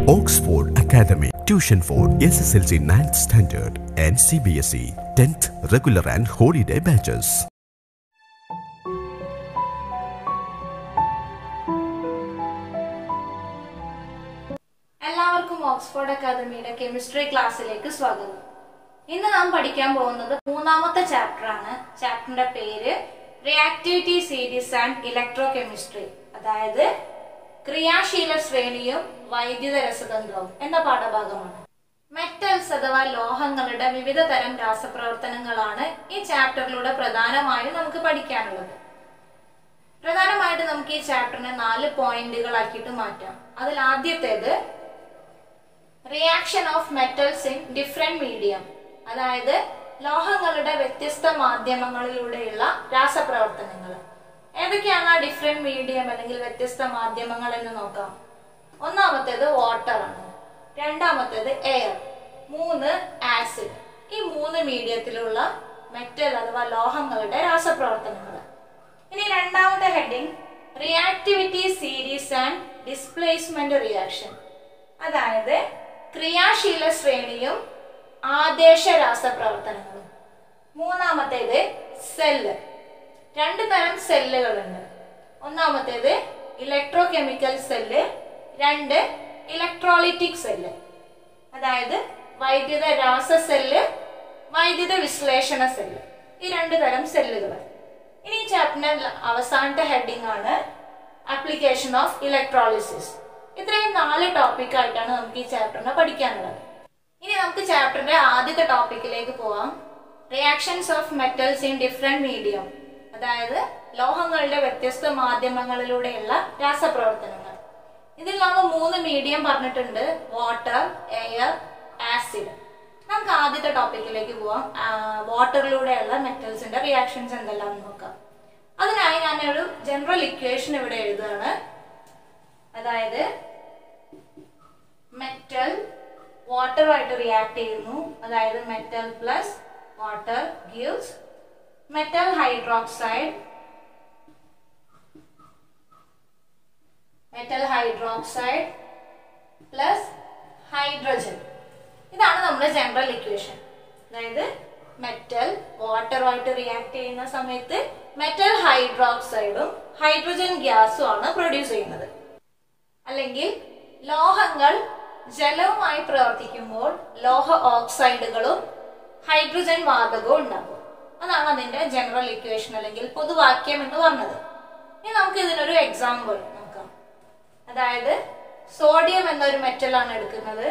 Oxford Academy. Tuition for SSLC 9th Standard and CBSE 10th Regular and Holiday Batches. എല്ലാവർക്കും Oxford അക്കാദമിയുടെ chemistry ക്ലാസ്സിലേക്ക് സ്വാഗതം ഇന്ന് നാം പഠിക്കാൻ പോകുന്നത് മൂന്നാമത്തെ ചാപ്റ്റർ ആണ് ചാപ്റ്ററിന്റെ പേര് reactivity series and electrochemistry അതായത് ക്രിയാശീല ശ്രേണിയും വൈദ്യുത രസതന്ത്രവും എന്ന പാഠഭാഗമാണ് മെറ്റൽസ് അഥവാ ലോഹങ്ങളുടെ വിവിധ തരം രാസപ്രവർത്തനങ്ങളാണ് ഈ ചാപ്റ്ററിലൂടെ പ്രധാനമായും നമുക്ക് പഠിക്കാനുള്ളത് പ്രധാനമായിട്ട് നമുക്ക് ഈ ചാപ്റ്ററിനെ നാല് പോയിന്റുകളാക്കിയിട്ട് മാറ്റാം അതിൽ ആദ്യത്തേത് reaction of metals in different medium അതായത് ലോഹങ്ങളുടെ വ്യത്യസ്ത മാധ്യമങ്ങളിലൂടെയുള്ള രാസപ്രവർത്തനങ്ങൾ ഏതൊക്കെയാണ് ആ ഡിഫറെന്റ് മീഡിയം അല്ലെങ്കിൽ വ്യത്യസ്ത മാധ്യമങ്ങൾ എന്ന് നോക്കാം ഒന്നാമത്തേത് വാട്ടർ ആണ് രണ്ടാമത്തേത് എയർ മൂന്ന് ആസിഡ് ഈ മൂന്ന് മീഡിയത്തിലുള്ള മെറ്റൽ അഥവാ ലോഹങ്ങളുടെ രാസപ്രവർത്തനങ്ങൾ ഇനി രണ്ടാമത്തെ heading reactivity series and displacement reaction അതായത് ക്രിയാശീല ശ്രേണിയും ആദേശ രാസപ്രവർത്തനങ്ങളും മൂന്നാമത്തേത് സെല്ല് രണ്ട് തരം സെല്ലുകളുണ്ട് ഒന്നാമത്തേത് ഇലക്ട്രോ കെമിക്കൽ സെല്ല് രണ്ട് ഇലക്ട്രോളിറ്റിക് സെല്ല് അതായത് വൈദ്യുത രാസ സെല്ല് വൈദ്യുത വിശ്ലേഷണ സെല്ല് ഈ രണ്ട് തരം സെല്ലുകൾ ഇനി ഈ ചാപ്റ്ററിന്റെ അവസാനത്തെ ഹെഡിങ് ആണ് ആപ്ലിക്കേഷൻ ഓഫ് ഇലക്ട്രോളിസിസ് ഇത്രയും നാല് ടോപ്പിക് ആയിട്ടാണ് നമുക്ക് ഈ ചാപ്റ്ററിനെ പഠിക്കാനുള്ളത് ഇനി നമുക്ക് ചാപ്റ്ററിന്റെ ആദ്യത്തെ ടോപ്പിക്കിലേക്ക് പോവാം reactions of metals in different medium അതായത് ലോഹങ്ങളുടെ വ്യത്യസ്ത മാധ്യമങ്ങളിലൂടെയുള്ള രാസപ്രവർത്തനങ്ങൾ ഇതിൽ നമ്മൾ മൂന്ന് മീഡിയം പറഞ്ഞിട്ടുണ്ട് വാട്ടർ എയർ ആസിഡ് നമുക്ക് ആദ്യത്തെ ടോപ്പിക്കിലേക്ക് പോവാം വാട്ടറിലൂടെയുള്ള മെറ്റൽസിന്റെ റിയാക്ഷൻസ് എന്തെല്ലാം നോക്കാം അതിനായി ഞാൻ ഒരു ജനറൽ ഇക്വേഷൻ ഇവിടെ എഴുതുകയാണ് അതായത് മെറ്റൽ വാട്ടറുമായിട്ട് റിയാക്ട് ചെയ്യുന്നു അതായത് metal plus water gives metal hydroxide metal hydroxide plus hydrogen ഇതാണ് നമ്മുടെ ജനറൽ ഇക്വേഷൻ അതായത് മെറ്റൽ വാട്ടറുമായിട്ട് റിയാക്ട് ചെയ്യുന്ന സമയത്ത് മെറ്റൽ ഹൈഡ്രോക്സൈഡും ഹൈഡ്രജൻ ഗ്യാസും ആണ് പ്രൊഡ്യൂസ് ചെയ്യുന്നത് അല്ലെങ്കിൽ ലോഹങ്ങൾ ജലവുമായി പ്രവർത്തിക്കുമ്പോൾ ലോഹ ഓക്സൈഡുകളും ഹൈഡ്രജൻ വാതകവും ഉണ്ടാകും അതാണ് അതിന്റെ ജനറൽ ഇക്വേഷൻ അല്ലെങ്കിൽ പൊതുവാക്യം എന്ന് പറഞ്ഞത് ഇനി നമുക്ക് ഇതിനൊരു എക്സാമ്പിൾ നോക്കാം അതായത് സോഡിയം എന്നൊരു മെറ്റൽ ആണ് എടുക്കുന്നത്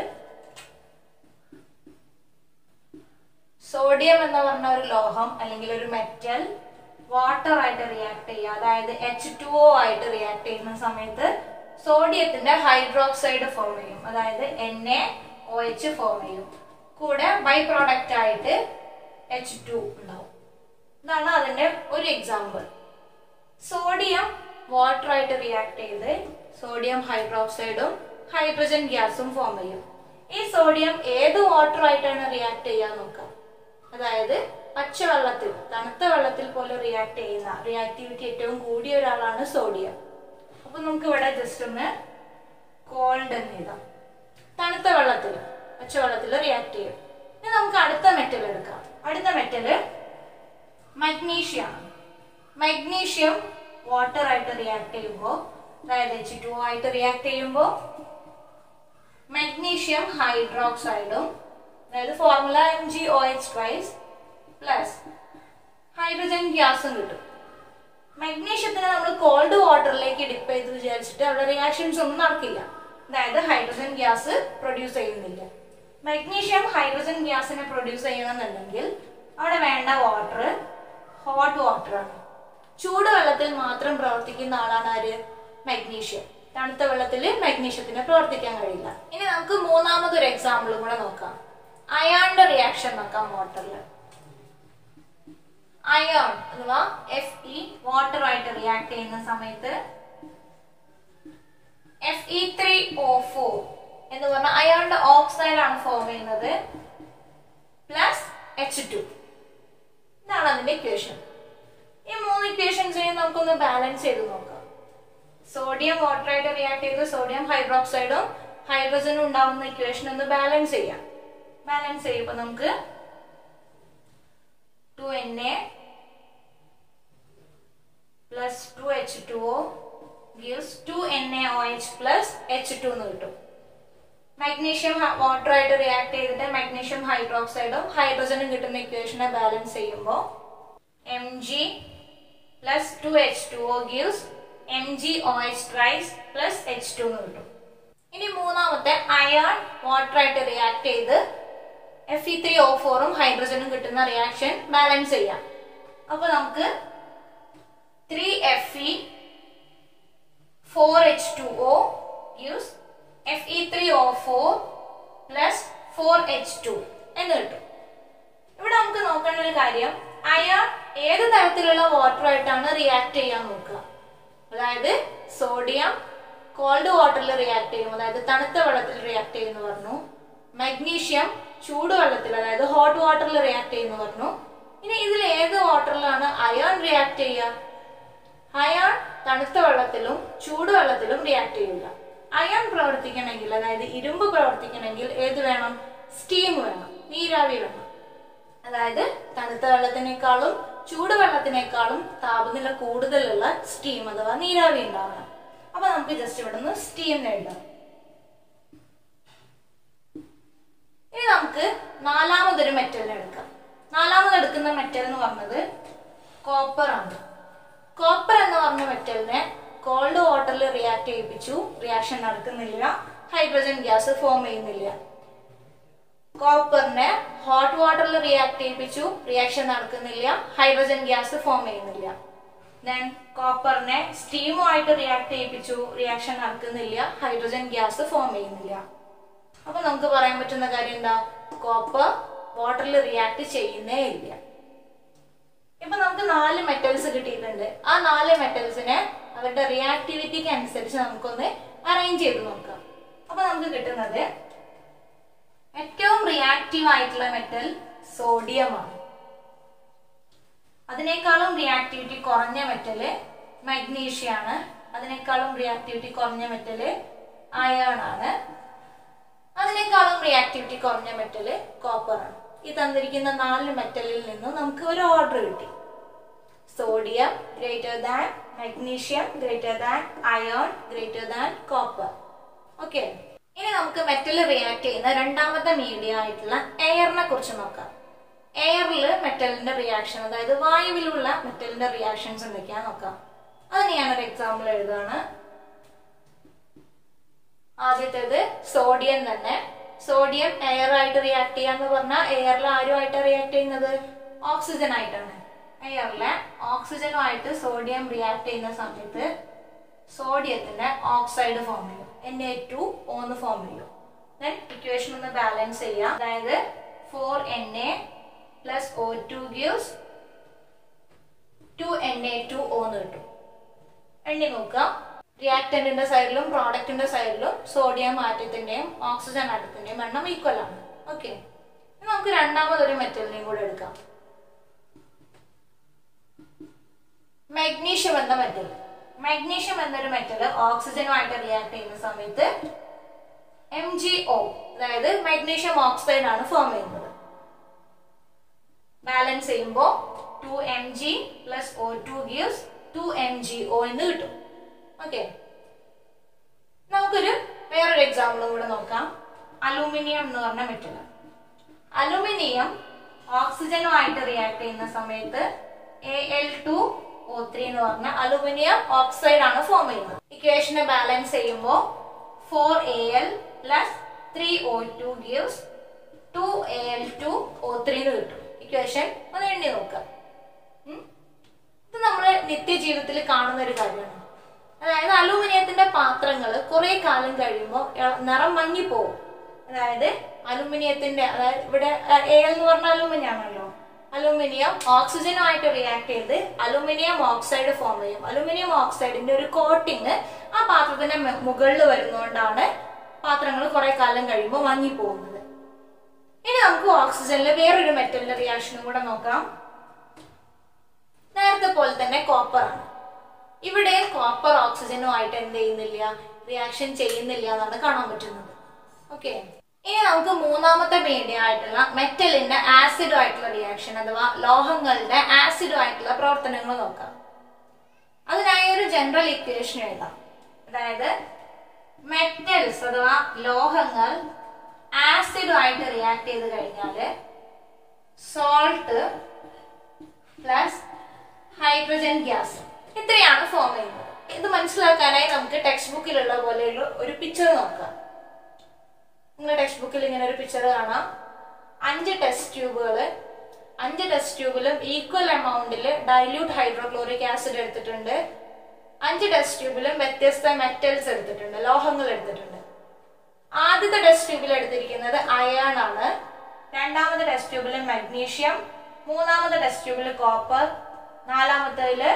സോഡിയം എന്ന് പറഞ്ഞ ഒരു ലോഹം അല്ലെങ്കിൽ ഒരു മെറ്റൽ വാട്ടർ ആയിട്ട് റിയാക്ട് ചെയ്യുക അതായത് എച്ച് ടു ഒ ആയിട്ട് റിയാക്ട് ചെയ്യുന്ന സമയത്ത് സോഡിയത്തിന്റെ ഹൈഡ്രോക്സൈഡ് ഫോം ചെയ്യും അതായത് N A O H form ചെയ്യും കൂടെ ബൈ പ്രോഡക്റ്റ് ആയിട്ട് എച്ച് ടു ഉണ്ടാവും ഇതാണ് അതിന്റെ ഒരു എക്സാമ്പിൾ സോഡിയം വാട്ടർ ആയിട്ട് റിയാക്ട് ചെയ്ത് സോഡിയം ഹൈഡ്രോക്സൈഡും ഹൈഡ്രജൻ ഗ്യാസും ഫോം ചെയ്യും ഈ സോഡിയം ഏത് വാട്ടർ ആയിട്ടാണ് റിയാക്ട് ചെയ്യാൻ നോക്കാം അതായത് പച്ചവെള്ളത്തിൽ തണുത്ത വെള്ളത്തിൽ പോലെ റിയാക്ട് ചെയ്യുന്ന റിയാക്ടിവിറ്റി ഏറ്റവും കൂടിയ ഒരാളാണ് സോഡിയം അപ്പൊ നമുക്ക് ഇവിടെ ജസ്റ്റ് ഒന്ന് കോൾഡ് എന്ന് എഴുതാം തണുത്ത വെള്ളത്തിൽ പച്ചവെള്ളത്തിൽ റിയാക്ട് ചെയ്യും ഇനി നമുക്ക് അടുത്ത മെറ്റൽ എടുക്കാം അടുത്ത മെറ്റല് മഗ്നീഷ്യം ആണ് മഗ്നീഷ്യം വാട്ടർ ആയിട്ട് റിയാക്ട് ചെയ്യുമ്പോൾ അതായത് എച്ച് ടു ആയിട്ട് റിയാക്ട് ചെയ്യുമ്പോൾ മഗ്നീഷ്യം ഹൈഡ്രോക്സൈഡും അതായത് formula M G O H twice plus hydrogen ഗ്യാസും കിട്ടും മഗ്നീഷ്യത്തിനെ നമ്മൾ കോൾഡ് വാട്ടറിലേക്ക് ഡിപ്പ് ചെയ്ത് വിചാരിച്ചിട്ട് അവിടെ റിയാക്ഷൻസ് ഒന്നും നടക്കില്ല അതായത് ഹൈഡ്രജൻ ഗ്യാസ് പ്രൊഡ്യൂസ് ചെയ്യുന്നില്ല മഗ്നീഷ്യം ഹൈഡ്രജൻ ഗ്യാസിനെ പ്രൊഡ്യൂസ് ചെയ്യണമെന്നുണ്ടെങ്കിൽ അവിടെ വേണ്ട വാട്ടർ ഹോട്ട് വാട്ടർ ആണ് ചൂടുവെള്ളത്തിൽ മാത്രം പ്രവർത്തിക്കുന്ന ആളാണ് ആര് മഗ്നീഷ്യം തണുത്ത വെള്ളത്തിൽ മഗ്നീഷ്യത്തിന് പ്രവർത്തിക്കാൻ കഴിയില്ല ഇനി നമുക്ക് മൂന്നാമതൊരു എക്സാമ്പിളും കൂടെ നോക്കാം അയാണിന്റെ റിയാക്ഷൻ നോക്കാം വാട്ടറിൽ അയോൺ അഥവാ എഫ് ഇ വാട്ടർ ആയിട്ട് റിയാക്ട് ചെയ്യുന്ന സമയത്ത് F E three O four എന്ന് പറഞ്ഞ അയോണിന്റെ ഓക്സൈഡ് ആണ് ഫോം ചെയ്യുന്നത് പ്ലസ് എച്ച് ടു ഇതാണ് അതിന്റെ ഇക്വേഷൻ ഈ മൂന്ന് ഇക്വേഷൻസിനെ നമുക്കൊന്ന് ബാലൻസ് ചെയ്ത് നോക്കാം സോഡിയം വാട്ടറായിട്ട് റിയാക്ട് ചെയ്ത് സോഡിയം ഹൈഡ്രോക്സൈഡും ഹൈഡ്രജനും ഉണ്ടാവുന്ന ഇക്വേഷൻ ഒന്ന് ബാലൻസ് ചെയ്യാം ബാലൻസ് ചെയ്യുമ്പോൾ നമുക്ക് two N A plus two H two O gives two N A O H plus H two എന്ന് കിട്ടും മാഗ്നീഷ്യം വാട്ടറുമായിട്ട് റിയാക്ട് ചെയ്തിട്ട് മാഗ്നീഷ്യം ഹൈഡ്രോക്സൈഡും ഹൈഡ്രജനും കിട്ടുന്ന ഇക്വേഷനെ ബാലൻസ് ചെയ്യുമ്പോൾ M G plus two H two O gives M G O H twice plus H two എന്ന് കിട്ടും ഇനി മൂന്നാമത്തെ അയൺ വാട്ടറായിട്ട് റിയാക്ട് ചെയ്ത് എഫ് ഇ ത്രീ ഒ ഫോറും ഹൈഡ്രജനും കിട്ടുന്ന റിയാക്ഷൻ ബാലൻസ് ചെയ്യാം അപ്പൊ നമുക്ക് three F E four H two O use F E three O four plus four H two എന്ന് കിട്ടും ഇവിടെ നമുക്ക് നോക്കേണ്ട ഒരു കാര്യം അയൺ ഏത് തരത്തിലുള്ള വാട്ടറായിട്ടാണ് റിയാക്ട് ചെയ്യാൻ നോക്കുക അതായത് സോഡിയം കോൾഡ് വാട്ടറിൽ റിയാക്ട് ചെയ്യും അതായത് തണുത്ത വെള്ളത്തിൽ റിയാക്ട് ചെയ്യുന്നു പറഞ്ഞു മഗ്നീഷ്യം ചൂടുവെള്ളത്തിൽ അതായത് ഹോട്ട് വാട്ടറിൽ റിയാക്ട് ചെയ്യുന്നു പറഞ്ഞു ഇനി ഇതിൽ ഏത് വാട്ടറിലാണ് അയൺ റിയാക്ട് ചെയ്യുക അയൺ തണുത്ത വെള്ളത്തിലും ചൂടുവെള്ളത്തിലും റിയാക്ട് ചെയ്യില്ല അയൺ പ്രവർത്തിക്കണമെങ്കിൽ അതായത് ഇരുമ്പ് പ്രവർത്തിക്കണമെങ്കിൽ ഏത് വേണം സ്റ്റീം വേണം നീരാവി വേണം അതായത് തണുത്ത വെള്ളത്തിനേക്കാളും ചൂടുവെള്ളത്തിനേക്കാളും താപനില കൂടുതലുള്ള സ്റ്റീം അഥവാ നീരാവി ഉണ്ടാവണം അപ്പൊ നമുക്ക് ജസ്റ്റ് ഇവിടെ നിന്ന് സ്റ്റീം എഴുതാം ഇനി നമുക്ക് നാലാമതൊരു മെറ്റലിനെ എടുക്കാം നാലാമത് എടുക്കുന്ന മെറ്റൽ എന്ന് പറഞ്ഞത് കോപ്പർ ആണ് കോപ്പർ എന്ന് പറഞ്ഞ മെറ്റലിനെ കോൾഡ് വാട്ടറിൽ റിയാക്ട് ചെയ്യിപ്പിച്ചു റിയാക്ഷൻ നടക്കുന്നില്ല ഹൈഡ്രജൻ ഗ്യാസ് ഫോം ചെയ്യുന്നില്ല കോപ്പറിനെ ഹോട്ട് വാട്ടറിൽ റിയാക്ട് ചെയ്യിപ്പിച്ചു റിയാക്ഷൻ നടക്കുന്നില്ല ഹൈഡ്രജൻ ഗ്യാസ് ഫോം ചെയ്യുന്നില്ല ദെൻ കോപ്പറിനെ സ്റ്റീമുമായിട്ട് റിയാക്ട് ചെയ്യിപ്പിച്ചു റിയാക്ഷൻ നടക്കുന്നില്ല ഹൈഡ്രജൻ ഗ്യാസ് ഫോം ചെയ്യുന്നില്ല അപ്പൊ നമുക്ക് പറയാൻ പറ്റുന്ന കാര്യം എന്താ കോപ്പർ വാട്ടറിൽ റിയാക്ട് ചെയ്യുന്നേ ഇല്ല ഇപ്പൊ നമുക്ക് നാല് മെറ്റൽസ് കിട്ടിയിട്ടുണ്ട് ആ നാല് മെറ്റൽസിനെ അവരുടെ റിയാക്ടിവിറ്റിക്ക് അനുസരിച്ച് നമുക്കൊന്ന് അറേഞ്ച് ചെയ്ത് നോക്കാം അപ്പൊ നമുക്ക് കിട്ടുന്നത് ഏറ്റവും റിയാക്റ്റീവ് ആയിട്ടുള്ള മെറ്റൽ സോഡിയം ആണ് അതിനേക്കാളും റിയാക്ടിവിറ്റി കുറഞ്ഞ മെറ്റല് മഗ്നീഷ്യ ആണ് അതിനേക്കാളും റിയാക്ടിവിറ്റി കുറഞ്ഞ മെറ്റല് അയൺ ആണ് അതിനേക്കാളും റിയാക്ടിവിറ്റി കുറഞ്ഞ മെറ്റല് കോപ്പർ ആണ് ഈ തന്നിരിക്കുന്ന നാല് മെറ്റലിൽ നിന്നും നമുക്ക് ഒരു ഓർഡർ കിട്ടി sodium greater than magnesium greater than iron greater than copper okay ഇനി നമുക്ക് മെറ്റൽ റിയാക്ട് ചെയ്യുന്ന രണ്ടാമത്തെ മീഡിയ ആയിട്ടുള്ള എയറിനെ കുറിച്ച് നോക്കാം എയറിൽ മെറ്റലിന്റെ റിയാക്ഷൻ അതായത് വായുവിലുള്ള മെറ്റലിന്റെ റിയാക്ഷൻസ് എന്തൊക്കെയാ നോക്കാം അതിന് ഞാനൊരു എക്സാമ്പിൾ എഴുതാണ് ആദ്യത്തേത് സോഡിയം തന്നെ സോഡിയം എയർ ആയിട്ട് റിയാക്ട് ചെയ്യാന്ന് പറഞ്ഞാൽ എയറിൽ ആരുമായിട്ട് റിയാക്ട് ചെയ്യുന്നത് ഓക്സിജൻ ആയിട്ടാണ് എയറിലെ ഓക്സിജനുമായിട്ട് സോഡിയം റിയാക്ട് ചെയ്യുന്ന സമയത്ത് സോഡിയത്തിന്റെ ഓക്സൈഡ് ഫോം ചെയ്യും N A two O form ചെയ്യും ദെൻ ഇക്വേഷൻ ഒന്ന് ബാലൻസ് ചെയ്യാം അതായത് four N A plus O two gives two N A two O കിട്ടും എണ്ണി നോക്കാം റിയാക്ടന്റിന്റെ സൈഡിലും പ്രോഡക്റ്റിന്റെ സൈഡിലും സോഡിയം ആറ്റത്തിന്റെയും ഓക്സിജൻ ആറ്റത്തിന്റെയും എണ്ണം ഈക്വൽ ആണ് ഓക്കെ നമുക്ക് രണ്ടാമതൊരു മെറ്റലിനെയും കൂടെ എടുക്കാം മഗ്നീഷ്യം എന്ന മെറ്റൽ മഗ്നീഷ്യം എന്നൊരു മെറ്റൽ ഓക്സിജനുമായിട്ട് റിയാക്ട് ചെയ്യുന്ന സമയത്ത് എം ജി ഒ അതായത് മഗ്നീഷ്യം ഓക്സൈഡ് ആണ് ഫോം ചെയ്യുന്നത് ബാലൻസ് ചെയ്യുമ്പോൾ two M G plus O two gives two M G O എന്ന് കിട്ടും ഓക്കെ നമുക്കൊരു വേറൊരു എക്സാമ്പിളും കൂടെ നോക്കാം അലൂമിനിയം എന്ന് പറഞ്ഞ മെറ്റൽ അലൂമിനിയം ഓക്സിജനുമായിട്ട് റിയാക്ട് ചെയ്യുന്ന സമയത്ത് A L two O three എന്ന് പറഞ്ഞ അലൂമിനിയം ഓക്സൈഡ് ആണ് ഫോം ചെയ്യുന്നത് ഇക്വേഷനെ ബാലൻസ് ചെയ്യുമ്പോൾ four A L plus three O two gives two A L two O three എന്ന് കിട്ടും ഇക്വേഷൻ ഒന്ന് എണ്ണി നോക്കാം ഉം. ഇത് നമ്മുടെ നിത്യജീവിതത്തിൽ കാണുന്ന ഒരു കാര്യമാണ് അതായത് അലൂമിനിയത്തിന്റെ പാത്രങ്ങൾ കുറെ കാലം കഴിയുമ്പോൾ നിറം മങ്ങിപ്പോവും അതായത് അലൂമിനിയത്തിന്റെ അതായത് ഇവിടെ എ എന്ന് പറഞ്ഞ അലൂമിനിയം ആണല്ലോ അലൂമിനിയം ഓക്സിജനുമായിട്ട് റിയാക്ട് ചെയ്ത് അലൂമിനിയം ഓക്സൈഡ് ഫോം ചെയ്യും അലൂമിനിയം ഓക്സൈഡിന്റെ ഒരു കോട്ടിങ് ആ പാത്രത്തിന്റെ മെ- മുകളിൽ വരുന്നതുകൊണ്ടാണ് പാത്രങ്ങൾ കുറെ കാലം കഴിയുമ്പോൾ മങ്ങിപ്പോകുന്നത് ഇനി നമുക്ക് ഓക്സിജനിലെ വേറൊരു മെറ്റലിന്റെ റിയാക്ഷനും കൂടെ നോക്കാം നേരത്തെ പോലെ തന്നെ കോപ്പർ ആണ് ഇവിടെ കോപ്പർ ഓക്സിജനുമായിട്ട് എന്ത് ചെയ്യുന്നില്ല റിയാക്ഷൻ ചെയ്യുന്നില്ല എന്നാണ് കാണാൻ പറ്റുന്നത് ഓക്കെ ഇനി നമുക്ക് മൂന്നാമത്തെ മീഡിയ ആയിട്ടുള്ള മെറ്റലിന്റെ ആസിഡും ആയിട്ടുള്ള റിയാക്ഷൻ അഥവാ ലോഹങ്ങളുടെ ആസിഡും ആയിട്ടുള്ള പ്രവർത്തനങ്ങൾ നോക്കാം അതിനായി ഒരു ജനറൽ ഇക്വേഷൻ എഴുതാം അതായത് മെറ്റൽസ് അഥവാ ലോഹങ്ങൾ ആസിഡുമായിട്ട് റിയാക്ട് ചെയ്ത് കഴിഞ്ഞാൽ സോൾട്ട് പ്ലസ് ഹൈഡ്രജൻ ഗ്യാസ് ഇത്രയാണ് ഫോം ചെയ്യുന്നത് ഇത് മനസ്സിലാക്കാനായി നമുക്ക് ടെക്സ്റ്റ് ബുക്കിലുള്ള പോലെയുള്ള ഒരു പിക്ചർ നോക്കാം നിങ്ങൾ ടെക്സ്റ്റ് ബുക്കിൽ ഇങ്ങനെ ഒരു പിക്ചർ കാണാം അഞ്ച് ടെസ്റ്റ് ട്യൂബുകൾ അഞ്ച് ടെസ്റ്റ് ട്യൂബിലും ഈക്വൽ എമൗണ്ടിൽ ഡൈല്യൂട്ട് ഹൈഡ്രോക്ലോറിക് ആസിഡ് എടുത്തിട്ടുണ്ട് അഞ്ച് ടെസ്റ്റ് ട്യൂബിലും വ്യത്യസ്ത മെറ്റൽസ് എടുത്തിട്ടുണ്ട് ലോഹങ്ങൾ എടുത്തിട്ടുണ്ട് ആദ്യത്തെ ടെസ്റ്റ് ട്യൂബിൽ എടുത്തിരിക്കുന്നത് അയൺ ആണ് രണ്ടാമത്തെ ടെസ്റ്റ് ട്യൂബിൽ മഗ്നീഷ്യം മൂന്നാമത്തെ ടെസ്റ്റ് ട്യൂബിൽ കോപ്പർ നാലാമത്തേല്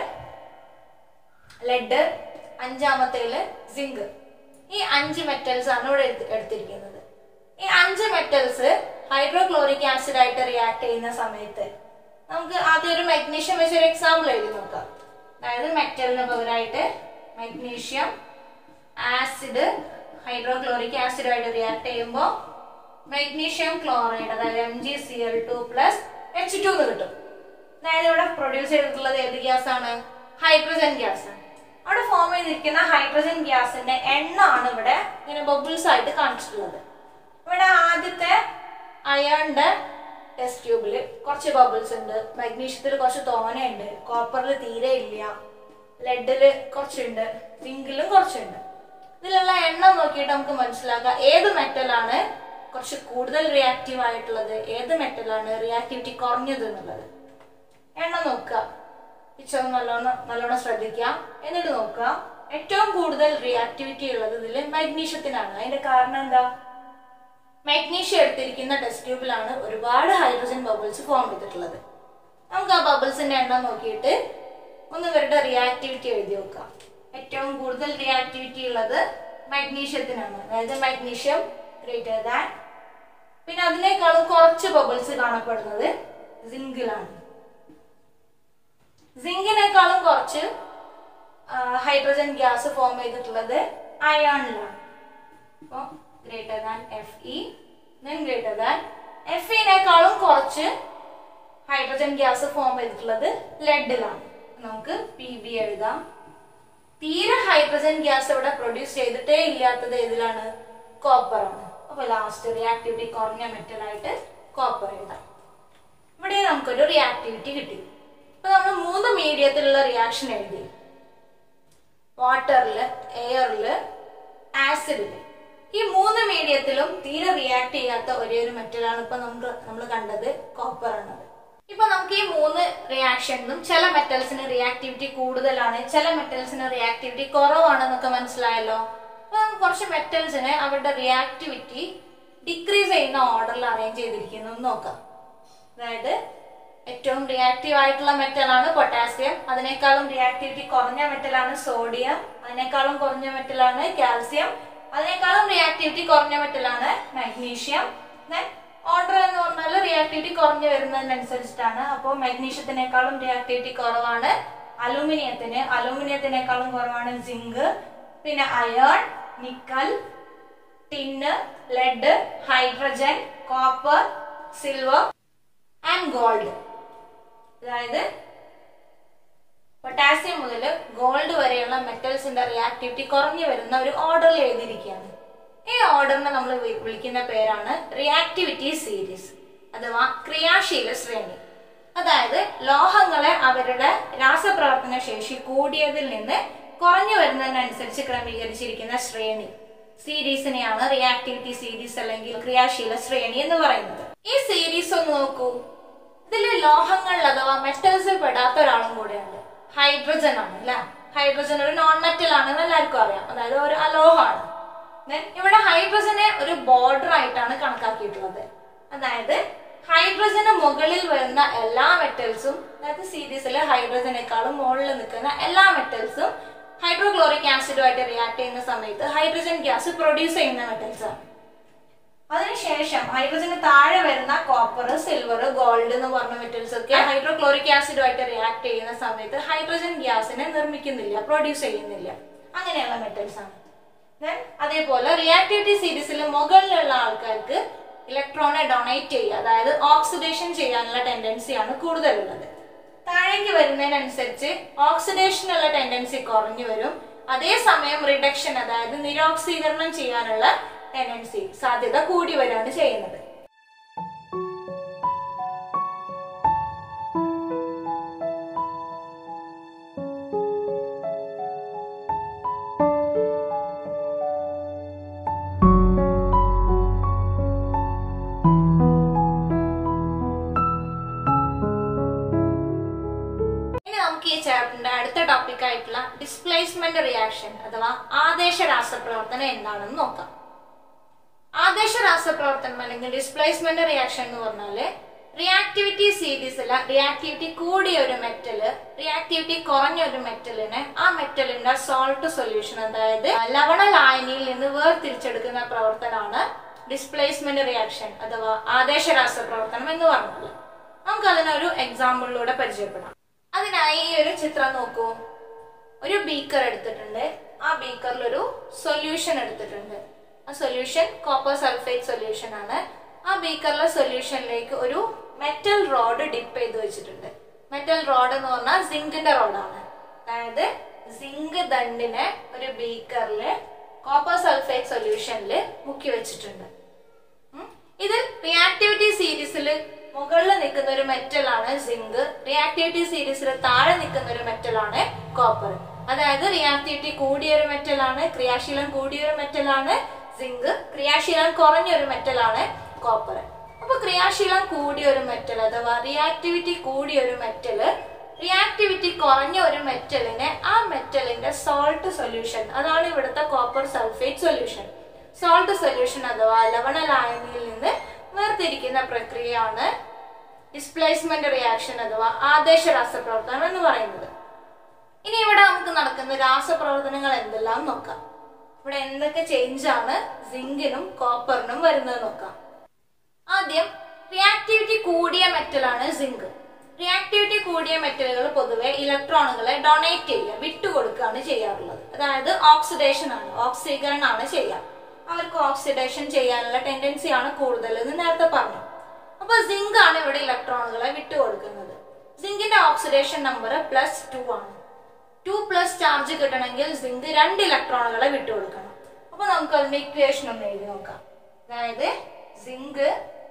ലെഡ് അഞ്ചാമത്തേല് സിങ്ക് ഈ അഞ്ച് മെറ്റൽസ് ആണ് ഇവിടെ എടുത്ത് എടുത്തിരിക്കുന്നത് ഈ അഞ്ച് മെറ്റൽസ് ഹൈഡ്രോക്ലോറിക് ആസിഡ് ആയിട്ട് റിയാക്ട് ചെയ്യുന്ന സമയത്ത് നമുക്ക് ആദ്യം ഒരു മഗ്നീഷ്യം വെച്ച് ഒരു എക്സാമ്പിൾ എഴുതി നോക്കാം അതായത് മെറ്റലിന് പകരമായിട്ട് മഗ്നീഷ്യം ആസിഡ് ഹൈഡ്രോക്ലോറിക് ആസിഡുമായിട്ട് റിയാക്ട് ചെയ്യുമ്പോൾ മഗ്നീഷ്യം ക്ലോറൈഡ് അതായത് M G C L two plus H two എന്ന് കിട്ടും അതായത് ഇവിടെ പ്രൊഡ്യൂസ് ചെയ്തിട്ടുള്ളത് ഏത് ഗ്യാസ് ആണ് ഹൈഡ്രജൻ ഗ്യാസ് ആണ് അവിടെ ഫോം ചെയ്തിരിക്കുന്ന ഹൈഡ്രജൻ ഗ്യാസിന്റെ എണ്ണമാണ് ഇവിടെ ഇങ്ങനെ ബബിൾസ് ആയിട്ട് കാണിച്ചിട്ടുള്ളത് ഇവിടെ ആദ്യത്തെ അയണിന്റെ ടെസ്റ്റ് ട്യൂബിൽ കുറച്ച് ബബിൾസ് ഉണ്ട് മഗ്നീഷ്യത്തിൽ കുറച്ച് തോനയുണ്ട് കോപ്പറിൽ തീരെ ഇല്ല ലെഡില് കുറച്ചുണ്ട് സിങ്കിലും കുറച്ചുണ്ട് ഇതിലുള്ള എണ്ണം നോക്കിയിട്ട് നമുക്ക് മനസ്സിലാക്കാം ഏത് മെറ്റലാണ് കുറച്ച് കൂടുതൽ റിയാക്റ്റീവ് ആയിട്ടുള്ളത് ഏത് മെറ്റലാണ് റിയാക്ടിവിറ്റി കുറഞ്ഞത് എന്നുള്ളത് എണ്ണം നോക്കുക പിക്ചർ നല്ലോണം നല്ലോണം ശ്രദ്ധിക്കുക എന്നിട്ട് നോക്കുക ഏറ്റവും കൂടുതൽ റിയാക്ടിവിറ്റി ഉള്ളത് ഇതിൽ മഗ്നീഷ്യത്തിനാണ് അതിന്റെ കാരണം എന്താ മഗ്നീഷ്യം എടുത്തിരിക്കുന്ന ടെസ്റ്റ് ട്യൂബിലാണ് ഒരുപാട് ഹൈഡ്രജൻ ബബിൾസ് ഫോം ചെയ്തിട്ടുള്ളത് നമുക്ക് ആ ബബിൾസിന്റെ എണ്ണം നോക്കിയിട്ട് ഒന്ന് ഇവരുടെ റിയാക്ടിവിറ്റി എഴുതി നോക്കാം ഏറ്റവും കൂടുതൽ റിയാക്ടിവിറ്റി ഉള്ളത് മഗ്നീഷ്യത്തിനാണ് അതായത് മഗ്നീഷ്യം ഗ്രേറ്റർ ദാൻ പിന്നെ അതിനേക്കാളും കുറച്ച് ബബിൾസ് കാണപ്പെടുന്നത് സിങ്കിലാണ് സിങ്കിനേക്കാളും കുറച്ച് ഹൈഡ്രജൻ ഗ്യാസ് ഫോം ചെയ്തിട്ടുള്ളത് അയോണിലാണ് അപ്പോൾ greater than F E then greater than F ഇനേക്കാളും കുറച്ച് ഹൈഡ്രജൻ ഗ്യാസ് ഫോം ചെയ്തിട്ടുള്ളത് ലെഡിലാണ് നമുക്ക് പി ബി എഴുതാം തീരെ ഹൈഡ്രജൻ ഗ്യാസ് ഇവിടെ പ്രൊഡ്യൂസ് ചെയ്തിട്ടേ ഇല്ലാത്തത് ഏതിലാണ് കോപ്പർ ആണ് അപ്പൊ ലാസ്റ്റ് റിയാക്ടിവിറ്റി കുറഞ്ഞ മെറ്റൽ ആയിട്ട് കോപ്പർ എഴുതാം ഇവിടെ നമുക്കൊരു റിയാക്ടിവിറ്റി കിട്ടി അപ്പൊ നമ്മൾ മൂന്ന് മീഡിയത്തിലുള്ള റിയാക്ഷൻ എഴുതി വാട്ടറില് എയറില് ആസിഡില് ഈ മൂന്ന് മീഡിയത്തിലും തീരെ റിയാക്ട് ചെയ്യാത്ത ഒരേ ഒരു മെറ്റലാണ് ഇപ്പൊ നമുക്ക് നമ്മൾ കണ്ടത് കോപ്പർ ആണത് ഇപ്പൊ നമുക്ക് ഈ മൂന്ന് റിയാക്ഷനിലും ചില മെറ്റൽസിന് റിയാക്ടിവിറ്റി കൂടുതലാണ് ചില മെറ്റൽസിന് റിയാക്ടിവിറ്റി കുറവാണെന്നൊക്കെ മനസ്സിലായല്ലോ അപ്പൊ നമുക്ക് കുറച്ച് മെറ്റൽസിന് അവരുടെ റിയാക്ടിവിറ്റി ഡിക്രീസ് ചെയ്യുന്ന ഓർഡറിൽ അറേഞ്ച് ചെയ്തിരിക്കുന്നു എന്ന് നോക്കാം അതായത് ഏറ്റവും റിയാക്റ്റീവ് ആയിട്ടുള്ള മെറ്റലാണ് പൊട്ടാസ്യം അതിനേക്കാളും റിയാക്ടിവിറ്റി കുറഞ്ഞ മെറ്റലാണ് സോഡിയം അതിനേക്കാളും കുറഞ്ഞ മെറ്റലാണ് കാൽസ്യം അതിനേക്കാളും റിയാക്ടിവിറ്റി കുറഞ്ഞ മെറ്റലാണ് മാഗ്നീഷ്യം ദെൻ ഓർഡർ എന്ന് പറഞ്ഞാൽ റിയാക്ടിവിറ്റി കുറഞ്ഞു വരുന്നതിനനുസരിച്ചിട്ടാണ് അപ്പോൾ മാഗ്നീഷ്യത്തിനേക്കാളും റിയാക്ടിവിറ്റി കുറവാണ് അലൂമിനിയത്തിന് അലൂമിനിയത്തിനേക്കാളും കുറവാണ് സിങ്ക് പിന്നെ iron nickel tin lead hydrogen copper silver and gold അതായത് പൊട്ടാസ്യം മുതൽ ഗോൾഡ് വരെയുള്ള മെറ്റൽസിന്റെ റിയാക്ടിവിറ്റി കുറഞ്ഞു വരുന്ന ഒരു ഓർഡറിൽ എഴുതിയിരിക്കുകയാണ് ഈ ഓർഡറിനെ നമ്മൾ വി- വിളിക്കുന്ന പേരാണ് റിയാക്ടിവിറ്റി സീരീസ് അഥവാ ക്രിയാശീല ശ്രേണി അതായത് ലോഹങ്ങളെ അവരുടെ രാസപ്രവർത്തന ശേഷി കൂടിയതിൽ നിന്ന് കുറഞ്ഞു വരുന്നതിനനുസരിച്ച് ക്രമീകരിച്ചിരിക്കുന്ന ശ്രേണി സീരീസിനെയാണ് റിയാക്ടിവിറ്റി സീരീസ് അല്ലെങ്കിൽ ക്രിയാശീല ശ്രേണി എന്ന് പറയുന്നത് ഈ സീരീസ് ഒന്ന് നോക്കൂ ഇതിൽ ലോഹങ്ങളിൽ അഥവാ മെറ്റൽസിൽ പെടാത്ത ഒരാളും കൂടെയുണ്ട് ഹൈഡ്രജൻ ആണ് അല്ലെ ഹൈഡ്രജൻ ഒരു നോൺ മെറ്റൽ ആണെന്ന് എല്ലാവർക്കും അറിയാം അതായത് ഒരു അലോഹമാണ് Then ഇവിടെ ഹൈഡ്രജനെ ഒരു ബോർഡർ ആയിട്ടാണ് കണക്കാക്കിയിട്ടുള്ളത് അതായത് ഹൈഡ്രജന് മുകളിൽ വരുന്ന എല്ലാ മെറ്റൽസും അതായത് സീരീസിൽ ഹൈഡ്രജനേക്കാളും മുകളിൽ നിൽക്കുന്ന എല്ലാ മെറ്റൽസും ഹൈഡ്രോക്ലോറിക് ആസിഡുമായിട്ട് റിയാക്ട് ചെയ്യുന്ന സമയത്ത് ഹൈഡ്രജൻ ഗ്യാസ് പ്രൊഡ്യൂസ് ചെയ്യുന്ന മെറ്റൽസ് ആണ് അതിനുശേഷം ഹൈഡ്രജന് താഴെ വരുന്ന കോപ്പർ സിൽവർ ഗോൾഡ് എന്ന് പറഞ്ഞ മെറ്റൽസ് ഒക്കെ ഹൈഡ്രോക്ലോറിക് ആസിഡുമായിട്ട് റിയാക്ട് ചെയ്യുന്ന സമയത്ത് ഹൈഡ്രജൻ ഗ്യാസിനെ നിർമ്മിക്കുന്നില്ല പ്രൊഡ്യൂസ് ചെയ്യുന്നില്ല അങ്ങനെയുള്ള മെറ്റൽസ് ആണ് Then അതേപോലെ റിയാക്ടിവിറ്റി സീരീസിൽ മുകളിലുള്ള ആൾക്കാർക്ക് ഇലക്ട്രോണെ ഡൊണേറ്റ് ചെയ്യുക അതായത് ഓക്സിഡേഷൻ ചെയ്യാനുള്ള ടെൻഡൻസിയാണ് കൂടുതലുള്ളത് താഴേക്ക് വരുന്നതിനനുസരിച്ച് ഓക്സിഡേഷനുള്ള ടെൻഡൻസി കുറഞ്ഞു വരും അതേസമയം റിഡക്ഷൻ അതായത് നിരോക്സീകരണം ചെയ്യാനുള്ള ടെൻഡൻസി സാധ്യത കൂടി വരികയാണ് ചെയ്യുന്നത് ഇനി നമുക്ക് ഈ ചാപ്റ്ററിന്റെ അടുത്ത ടോപ്പിക് ആയിട്ടുള്ള ഡിസ്പ്ലേസ്മെന്റ് റിയാക്ഷൻ അഥവാ ആദേശ രാസപ്രവർത്തനം എന്താണെന്ന് നോക്കാം ആദേശ രാസപ്രവർത്തനം അല്ലെങ്കിൽ ഡിസ്പ്ലേസ്മെന്റ് റിയാക്ഷൻ എന്ന് പറഞ്ഞാല് റിയാക്ടിവിറ്റി സീരീസിലെ റിയാക്ടിവിറ്റി കൂടിയ ഒരു മെറ്റല് റിയാക്ടിവിറ്റി കുറഞ്ഞ ഒരു മെറ്റലിനെ ആ മെറ്റലിന്റെ സോൾട്ട് സൊല്യൂഷൻ അതായത് ലവണ ലായനിയിൽ നിന്ന് വേർതിരിച്ചെടുക്കുന്ന പ്രവർത്തനമാണ് ഡിസ്പ്ലേസ്മെന്റ് റിയാക്ഷൻ അഥവാ ആദേശ രാസപ്രവർത്തനം എന്ന് പറഞ്ഞത് നമുക്ക് അതിനൊരു എക്സാമ്പിളിലൂടെ പരിചയപ്പെടാം അതിനായി ഈ ഒരു ചിത്രം നോക്കൂ ഒരു ബീക്കർ എടുത്തിട്ടുണ്ട് ആ ബീക്കറിൽ ഒരു സൊല്യൂഷൻ എടുത്തിട്ടുണ്ട് ആ സൊല്യൂഷൻ കോപ്പർ സൾഫേറ്റ് സൊല്യൂഷൻ ആണ് ആ ബീക്കറിലെ സൊല്യൂഷനിലേക്ക് ഒരു മെറ്റൽ റോഡ് ഡിപ്പ് ചെയ്ത് വെച്ചിട്ടുണ്ട് മെറ്റൽ റോഡ് എന്ന് പറഞ്ഞാൽ സിങ്കിന്റെ റോഡാണ് അതായത് സിങ്ക് ദണ്ടിനെ ഒരു ബീക്കറിൽ കോപ്പർ സൾഫേറ്റ് സൊല്യൂഷനിൽ മുക്കി വെച്ചിട്ടുണ്ട് ഉം. ഇതിൽ റിയാക്ടിവിറ്റി സീരീസിൽ മുകളിൽ നിൽക്കുന്ന ഒരു മെറ്റൽ ആണ് സിങ്ക് റിയാക്ടിവിറ്റി സീരീസിൽ താഴെ നിൽക്കുന്ന ഒരു മെറ്റൽ ആണ് കോപ്പർ അതായത് റിയാക്ടിവിറ്റി കൂടിയ ഒരു മെറ്റൽ ആണ് ക്രിയാശീലം കൂടിയ ഒരു മെറ്റൽ ആണ് സിങ്ക് ക്രിയാശീലം കുറഞ്ഞ ഒരു മെറ്റൽ ആണ് കോപ്പർ അപ്പൊ ക്രിയാശീലം കൂടിയ ഒരു മെറ്റൽ അഥവാ റിയാക്ടിവിറ്റി കൂടിയ ഒരു മെറ്റല് റിയാക്ടിവിറ്റി കുറഞ്ഞ ഒരു മെറ്റലിനെ ആ മെറ്റലിന്റെ സോൾട്ട് സൊല്യൂഷൻ അതാണ് ഇവിടുത്തെ copper sulphate solution salt solution അഥവാ ലവണ ലായനിയിൽ നിന്ന് വേർതിരിക്കുന്ന പ്രക്രിയയാണ് ഡിസ്പ്ലേസ്മെന്റ് റിയാക്ഷൻ അഥവാ ആദേശ രാസപ്രവർത്തനം എന്ന് പറയുന്നത് ഇനി ഇവിടെ നമുക്ക് നടക്കുന്ന രാസപ്രവർത്തനങ്ങൾ എന്തെല്ലാം നോക്കാം ഇവിടെ എന്തൊക്കെ ചേഞ്ച് ആണ് സിങ്കിനും കോപ്പറിനും വരുന്നത് നോക്കാം ആദ്യം റിയാക്ടിവിറ്റി കൂടിയ മെറ്റലാണ് സിങ്ക് റിയാക്ടിവിറ്റി കൂടിയ മെറ്റലുകൾ പൊതുവെ ഇലക്ട്രോണുകളെ ഡൊണേറ്റ് ചെയ്യുക വിട്ടുകൊടുക്കുകയാണ് ചെയ്യാറുള്ളത് അതായത് ഓക്സിഡേഷൻ ആണ് ഓക്സീകരണമാണ് ചെയ്യുക അവർക്ക് ഓക്സിഡേഷൻ ചെയ്യാനുള്ള ടെൻഡൻസി ആണ് കൂടുതൽ എന്ന് നേരത്തെ പറഞ്ഞു അപ്പൊ സിങ്ക് ആണ് ഇവിടെ ഇലക്ട്രോണുകളെ വിട്ടുകൊടുക്കുന്നത് സിങ്കിന്റെ ഓക്സിഡേഷൻ നമ്പർ പ്ലസ് ടു ആണ് ടു പ്ലസ് ചാർജ് കിട്ടണമെങ്കിൽ സിങ്ക് രണ്ട് ഇലക്ട്രോണുകളെ വിട്ടുകൊടുക്കണം അപ്പൊ നമുക്ക് അതിന്റെ ഇക്വേഷൻ ഒന്ന് എഴുതി നോക്കാം അതായത് സിങ്ക്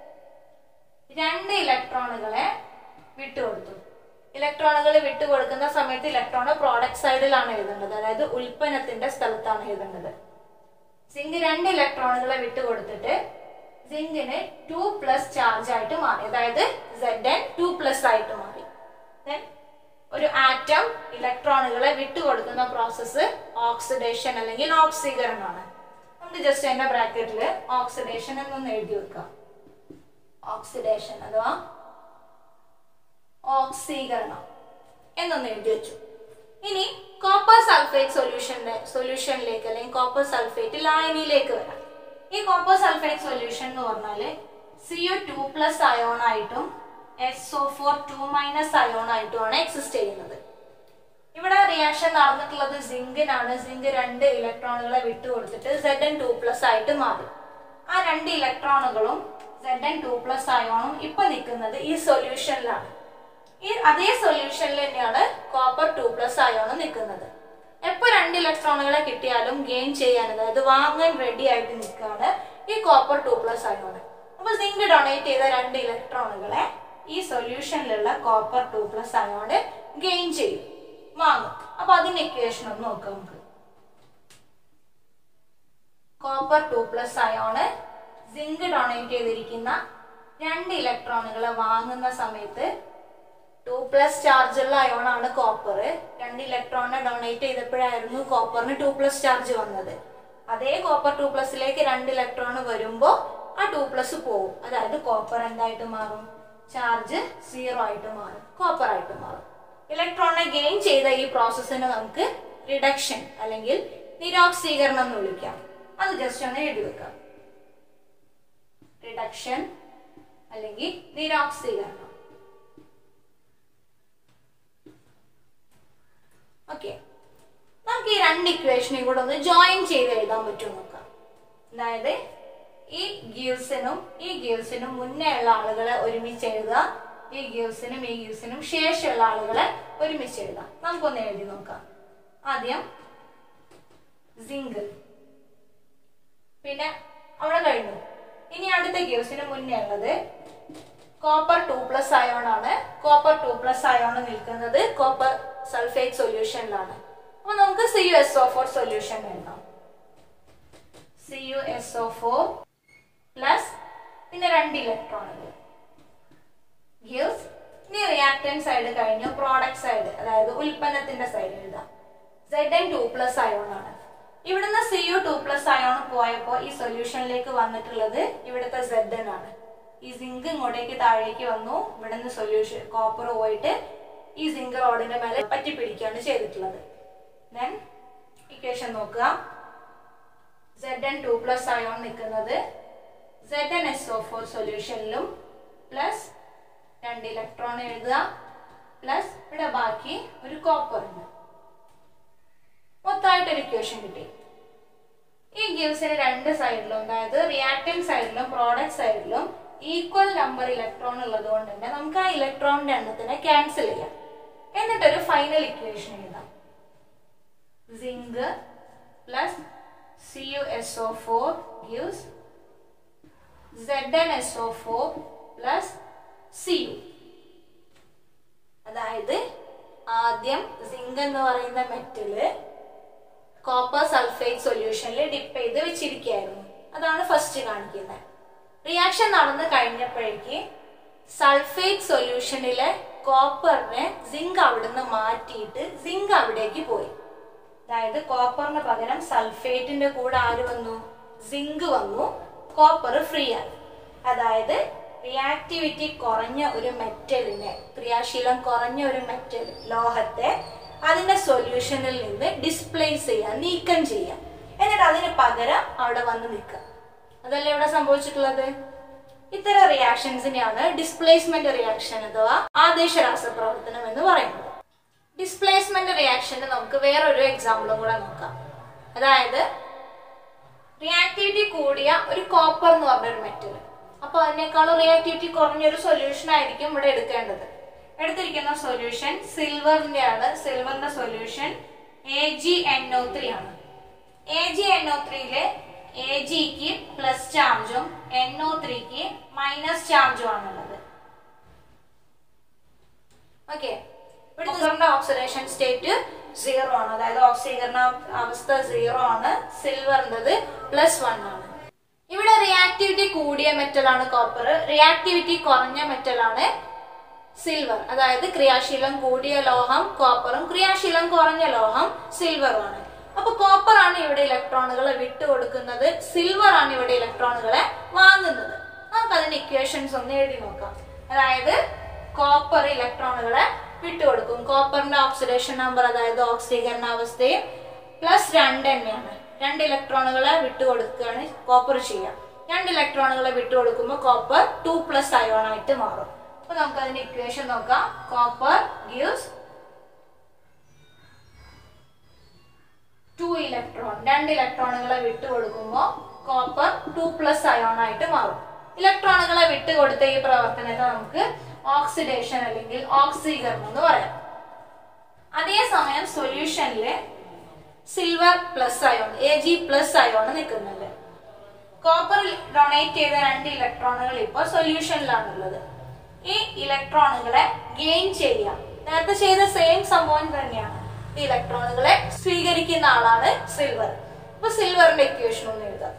രണ്ട് ഇലക്ട്രോണുകളെ വിട്ടുകൊടുത്തു ഇലക്ട്രോണുകൾ വിട്ടുകൊടുക്കുന്ന സമയത്ത് ഇലക്ട്രോൺ പ്രോഡക്റ്റ് സൈഡിലാണ് എഴുതേണ്ടത് അതായത് ഉൽപ്പന്നത്തിന്റെ സ്ഥലത്താണ് എഴുതേണ്ടത് സിങ്ക് രണ്ട് ഇലക്ട്രോണുകളെ വിട്ടുകൊടുത്തിട്ട് സിങ്കിന് ടു പ്ലസ് ചാർജ് ആയിട്ട് മാറി അതായത് സെഡ് എൻ ടു പ്ലസ് ആയിട്ട് മാറി Then ഒരു ആറ്റം ഇലക്ട്രോണുകളെ വിട്ടുകൊടുക്കുന്ന പ്രോസസ്സ് ഓക്സിഡേഷൻ അല്ലെങ്കിൽ ഓക്സീകരണമാണ് നമുക്ക് ജസ്റ്റ് എന്റെ ബ്രാക്കറ്റിൽ ഓക്സിഡേഷൻ എന്നൊന്ന് എഴുതി വെക്കാം ഓക്സിഡേഷൻ അഥവാ ഓക്സീകരണം എന്നൊന്ന് എഴുതി വെച്ചു ഇനി കോപ്പർ സൾഫേറ്റ് സൊല്യൂഷന്റെ സൊല്യൂഷനിലേക്ക് അല്ലെങ്കിൽ കോപ്പർ സൾഫേറ്റ് ലായനിയിലേക്ക് വരാം ഈ കോപ്പർ സൾഫേറ്റ് സൊല്യൂഷൻ എന്ന് പറഞ്ഞാല് സിഒ ടു പ്ലസ് അയോൺ ആയിട്ടും S O four two minus ion ആയിട്ടുമാണ് എക്സിസ്റ്റ് ചെയ്യുന്നത് ഇവിടെ റിയാക്ഷൻ നടന്നിട്ടുള്ളത് സിങ്കിനാണ് സിങ്ക് രണ്ട് ഇലക്ട്രോണുകളെ വിട്ടുകൊടുത്തിട്ട് സെഡ് എൻ ടു പ്ലസ് ആയിട്ട് മാറി ആ രണ്ട് ഇലക്ട്രോണുകളും സെഡ് എൻ ടു പ്ലസ് അയോണും ഇപ്പൊ നിൽക്കുന്നത് ഈ സൊല്യൂഷനിലാണ് ഈ അതേ സൊല്യൂഷനിൽ തന്നെയാണ് കോപ്പർ ടു പ്ലസ് അയോണും നിൽക്കുന്നത് എപ്പോ രണ്ട് ഇലക്ട്രോണുകളെ കിട്ടിയാലും ഗെയിൻ ചെയ്യാൻ അതായത് വാങ്ങാൻ റെഡി ആയിട്ട് നിൽക്കുകയാണ് ഈ കോപ്പർ ടു പ്ലസ് അയോൺ അപ്പൊ സിങ്ക് ഡൊണേറ്റ് ചെയ്ത രണ്ട് ഇലക്ട്രോണുകളെ ഈ സൊല്യൂഷനിലുള്ള copper two plus ion gain ചെയ്യും വാങ്ങും അപ്പൊ അതിന്റെ ഇക്വേഷൻ ഒന്ന് നോക്കാം നമുക്ക് copper two plus ion zinc donate ചെയ്തിരിക്കുന്ന രണ്ട് ഇലക്ട്രോണുകളെ വാങ്ങുന്ന സമയത്ത് ടു പ്ലസ് ചാർജുള്ള അയോൺ ആണ് കോപ്പർ രണ്ട് ഇലക്ട്രോണിനെ ഡൊണേറ്റ് ചെയ്തപ്പോഴായിരുന്നു കോപ്പറിന് ടു പ്ലസ് ചാർജ് വന്നത് അതേ കോപ്പർ ടു പ്ലസിലേക്ക് രണ്ട് ഇലക്ട്രോൺ വരുമ്പോൾ ആ ടു പ്ലസ് പോവും അതായത് കോപ്പർ എന്തായിട്ട് മാറും ചാർജ് സീറോ ആയിട്ട് മാറും കോപ്പർ ആയിട്ട് മാറും ഇലക്ട്രോണിനെ ഗെയിൻ ചെയ്ത ഈ പ്രോസസ്സിനെ നമുക്ക് റിഡക്ഷൻ അല്ലെങ്കിൽ നിരോക്സീകരണം എന്ന് വിളിക്കാം അത് ജസ്റ്റ് ഒന്ന് എഴുതി വെക്കാം റിഡക്ഷൻ അല്ലെങ്കിൽ നിരോക്സീകരണം ഓക്കെ നമുക്ക് ഈ രണ്ട് ഇക്വേഷനെയും കൂടെ ഒന്ന് ജോയിൻ ചെയ്ത് എഴുതാൻ പറ്റുമോ നോക്കാം അതായത് ഈ ഗീവ്സിനും ഈ ഗീവ്സിനും മുന്നേ ഉള്ള ആളുകളെ ഒരുമിച്ച് എഴുതുക ഈ ഗീവ്സിനും ഈ ഗീവ്സിനും ശേഷമുള്ള ആളുകളെ ഒരുമിച്ച് എഴുതാം നമുക്കൊന്ന് എഴുതി നോക്കാം ആദ്യം സിങ്ക് പിന്നെ അവിടെ കഴിഞ്ഞു ഇനി അടുത്ത ഗീവ്സിന് മുന്നേ ഉള്ളത് കോപ്പർ ടു പ്ലസ് അയോൺ ആണ് കോപ്പർ ടു പ്ലസ് അയോൺ നിൽക്കുന്നത് കോപ്പർ സൾഫേറ്റ് സൊല്യൂഷനിലാണ് അപ്പൊ നമുക്ക് C U S O four solution എഴുതാം C U S O four plus പിന്നെ രണ്ട് ഇലക്ട്രോണുകൾ ഗിവ്സ് ഇനി റിയാക്ടന്റ് സൈഡ് കഴിഞ്ഞു പ്രോഡക്റ്റ് സൈഡ് അതായത് ഉൽപ്പന്നത്തിന്റെ സൈഡ് എഴുതാം Z N two plus ion ആണ് ഇവിടുന്ന് C U two plus ion പോയപ്പോ ഈ സൊല്യൂഷനിലേക്ക് വന്നിട്ടുള്ളത് ഇവിടുത്തെ സെഡ് എൻ ആണ് ഈ സിങ്ക് ഇങ്ങോട്ടേക്ക് താഴേക്ക് വന്നു ഇവിടുന്ന് സൊല്യൂഷൻ കോപ്പർ പോയിട്ട് ഈ സിങ്ക് റോഡിന്റെ മേലെ പറ്റി പിടിക്കുകയാണ് ചെയ്തിട്ടുള്ളത് ദെൻ ഇക്വേഷൻ നോക്കുക Z N two plus ion നിൽക്കുന്നത് Z N S O four സൊല്യൂഷനിലും പ്ലസ് രണ്ട് ഇലക്ട്രോൺ എഴുതുക പ്ലസ് ഇവിടെ ബാക്കി ഒരു കോപ്പർ ഉണ്ട് മൊത്തമായിട്ട് ഒരു ഇക്വേഷൻ കിട്ടി ഈ ഗിവ്സിന് രണ്ട് സൈഡിലും അതായത് റിയാക്ടന്റ് സൈഡിലും പ്രോഡക്റ്റ് സൈഡിലും ഈക്വൽ നമ്പർ ഇലക്ട്രോൺ ഉള്ളത് കൊണ്ട് തന്നെ നമുക്ക് ആ ഇലക്ട്രോണിന്റെ എണ്ണത്തിനെ ക്യാൻസൽ ചെയ്യാം എന്നിട്ടൊരു ഫൈനൽ ഇക്വേഷൻ എഴുതാം zinc plus C U S O four gives Z N S O four plus C U അതായത് ആദ്യം സിങ്ക് എന്ന് പറയുന്ന മെറ്റല് കോപ്പർ സൾഫേറ്റ് സൊല്യൂഷനിൽ ഡിപ്പ് ചെയ്ത് വെച്ചിരിക്കുകയായിരുന്നു അതാണ് ഫസ്റ്റ് കാണിക്കുന്നത് റിയാക്ഷൻ നടന്നു കഴിഞ്ഞപ്പോഴേക്ക് സൾഫേറ്റ് സൊല്യൂഷനിലെ കോപ്പറിനെ സിങ്ക് അവിടുന്ന് മാറ്റിയിട്ട് സിങ്ക് അവിടേക്ക് പോയി അതായത് കോപ്പറിന് പകരം സൾഫേറ്റിന്റെ കൂടെ ആര് വന്നു സിങ്ക് വന്നു കോപ്പർ ഫ്രീ ആയി അതായത് റിയാക്ടിവിറ്റി കുറഞ്ഞ ഒരു മെറ്റലിനെ ക്രിയാശീലം കുറഞ്ഞ ഒരു മെറ്റൽ ലോഹത്തെ അതിന്റെ സൊല്യൂഷനിൽ നിന്ന് ഡിസ്പ്ലേസ് ചെയ്യാം നീക്കം ചെയ്യാം എന്നിട്ട് അതിന് പകരം അവിടെ വന്ന് നിൽക്കുക അതല്ലേ ഇവിടെ സംഭവിച്ചിട്ടുള്ളത് ഇത്തരം റിയാക്ഷൻസിനെയാണ് ഡിസ്പ്ലേസ്മെന്റ് റിയാക്ഷൻ അഥവാ ആദേശ രാസപ്രവർത്തനം എന്ന് പറയുന്നത് ഡിസ്പ്ലേസ്മെന്റ് റിയാക്ഷന് നമുക്ക് വേറൊരു എക്സാമ്പിളും കൂടെ നോക്കാം അതായത് റിയാക്ടിവിറ്റി കൂടിയ ഒരു കോപ്പർ എന്ന് പറഞ്ഞ ഒരു മെറ്റൽ അപ്പൊ അതിനേക്കാളും റിയാക്ടിവിറ്റി കുറഞ്ഞ ഒരു സൊല്യൂഷൻ ആയിരിക്കും ഇവിടെ എടുക്കേണ്ടത് എടുത്തിരിക്കുന്ന സൊല്യൂഷൻ സിൽവറിന്റെ ആണ് സിൽവറിന്റെ solution A G N O three ആണ് എ ജി എൻ ഒ ത്രീയില് എ ജിക്ക് പ്ലസ് ചാർജും എൻ ഒ ത്രീക്ക് മൈനസ് ചാർജും ആണുള്ളത് ഓക്കെ ഇവിടുത്തെ ഓക്സിഡേഷൻ സ്റ്റേറ്റ് സീറോ ആണ് അതായത് ഓക്സീകരണ അവസ്ഥ സീറോ ആണ് സിൽവറിൻ്റെത് പ്ലസ് വൺ ആണ് ഇവിടെ റിയാക്ടിവിറ്റി കൂടിയ മെറ്റൽ ആണ് കോപ്പർ റിയാക്ടിവിറ്റി കുറഞ്ഞ മെറ്റൽ ആണ് സിൽവർ അതായത് ക്രിയാശീലം കൂടിയ ലോഹം കോപ്പറും ക്രിയാശീലം കുറഞ്ഞ ലോഹം സിൽവറും ആണ് അപ്പൊ കോപ്പർ ആണ് ഇവിടെ ഇലക്ട്രോണുകളെ വിട്ടുകൊടുക്കുന്നത് സിൽവർ ആണ് ഇവിടെ ഇലക്ട്രോണുകളെ വാങ്ങുന്നത് നമുക്ക് അതിന്റെ ഇക്വേഷൻസ് ഒന്ന് എഴുതി നോക്കാം അതായത് കോപ്പർ ഇലക്ട്രോണുകളെ വിട്ടുകൊടുക്കും കോപ്പറിന്റെ ഓക്സിഡേഷൻ നമ്പർ അതായത് ഓക്സീകരണ അവസ്ഥയും പ്ലസ് രണ്ട് തന്നെയാണ് രണ്ട് ഇലക്ട്രോണുകളെ വിട്ടുകൊടുക്കുകയാണ് കോപ്പർ ചെയ്യുക രണ്ട് ഇലക്ട്രോണുകളെ വിട്ടുകൊടുക്കുമ്പോൾ കോപ്പർ ടു പ്ലസ് അയോൺ ആയിട്ട് മാറും അപ്പൊ നമുക്ക് അതിന്റെ ഇക്വേഷൻ നോക്കാം കോപ്പർ ഗിവ്സ് ടു ഇലക്ട്രോൺ രണ്ട് ഇലക്ട്രോണുകളെ വിട്ടുകൊടുക്കുമ്പോൾ കോപ്പർ ടു പ്ലസ് അയോൺ ആയിട്ട് മാറും ഇലക്ട്രോണുകളെ വിട്ടുകൊടുത്ത ഈ പ്രവർത്തനത്തെ നമുക്ക് ഓക്സിഡേഷൻ അല്ലെങ്കിൽ ഓക്സീകരണം എന്ന് പറയാം അതേസമയം സൊല്യൂഷനില് silver plus ion A G plus ion നിൽക്കുന്നുണ്ട് കോപ്പർ ഡൊണേറ്റ് ചെയ്ത രണ്ട് ഇലക്ട്രോണുകൾ ഇപ്പോൾ സൊല്യൂഷനിലാണുള്ളത് ഈ ഇലക്ട്രോണുകളെ ഗെയിൻ ചെയ്യാം നേരത്തെ ചെയ്ത സെയിം സംഭവം തന്നെയാണ് ഈ ഇലക്ട്രോണുകളെ സ്വീകരിക്കുന്ന ആളാണ് സിൽവർ അപ്പൊ സിൽവറിന്റെ ഇക്വേഷൻ ഒന്ന് എഴുതാം